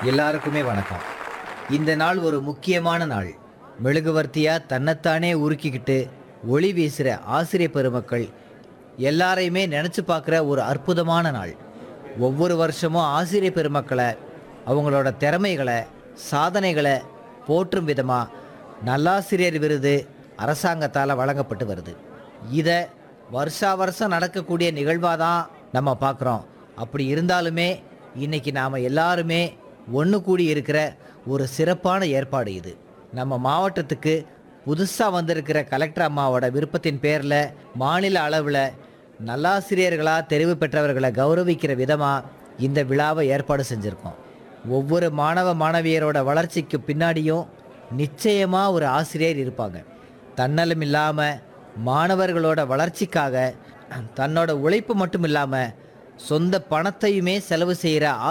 எல்லாருக்குமே வணக்கம் இந்த நாள் ஒரு முக்கியமான நாள் மெழுகுவர்த்தியா தன்னைத்தானே உருக்கிக்கிட்டு ஒளி வீசுகிற ஆசிரியர் பெருமக்கள் எல்லாரையுமே நினச்சி பார்க்குற ஒரு அற்புதமான நாள் ஒவ்வொரு வருஷமும் ஆசிரியர் பெருமக்களை அவங்களோட திறமைகளை சாதனைகளை போற்றும் விதமாக நல்லாசிரியர் விருது அரசாங்கத்தால் வழங்கப்பட்டு வருது இதை வருஷா வருஷம் நடக்கக்கூடிய நிகழ்வாக தான் நம்ம பார்க்குறோம் அப்படி இருந்தாலுமே இன்னைக்கு நாம் எல்லாருமே ஒன்று கூடி இருக்கிற ஒரு சிறப்பான ஏற்பாடு இது நம்ம மாவட்டத்துக்கு புதுசாக வந்திருக்கிற கலெக்டர் அம்மாவோட விருப்பத்தின் பேரில் மாநில அளவில் நல்லாசிரியர்களாக தெரிவு பெற்றவர்களை கௌரவிக்கிற விதமாக இந்த விழாவை ஏற்பாடு செஞ்சுருக்கோம் ஒவ்வொரு மாணவ மாணவியரோட வளர்ச்சிக்கு பின்னாடியும் நிச்சயமாக ஒரு ஆசிரியர் இருப்பாங்க தன்னலம் இல்லாமல் மாணவர்களோட வளர்ச்சிக்காக தன்னோட உழைப்பு மட்டும் இல்லாமல் சொந்த பணத்தையுமே செலவு செய்கிற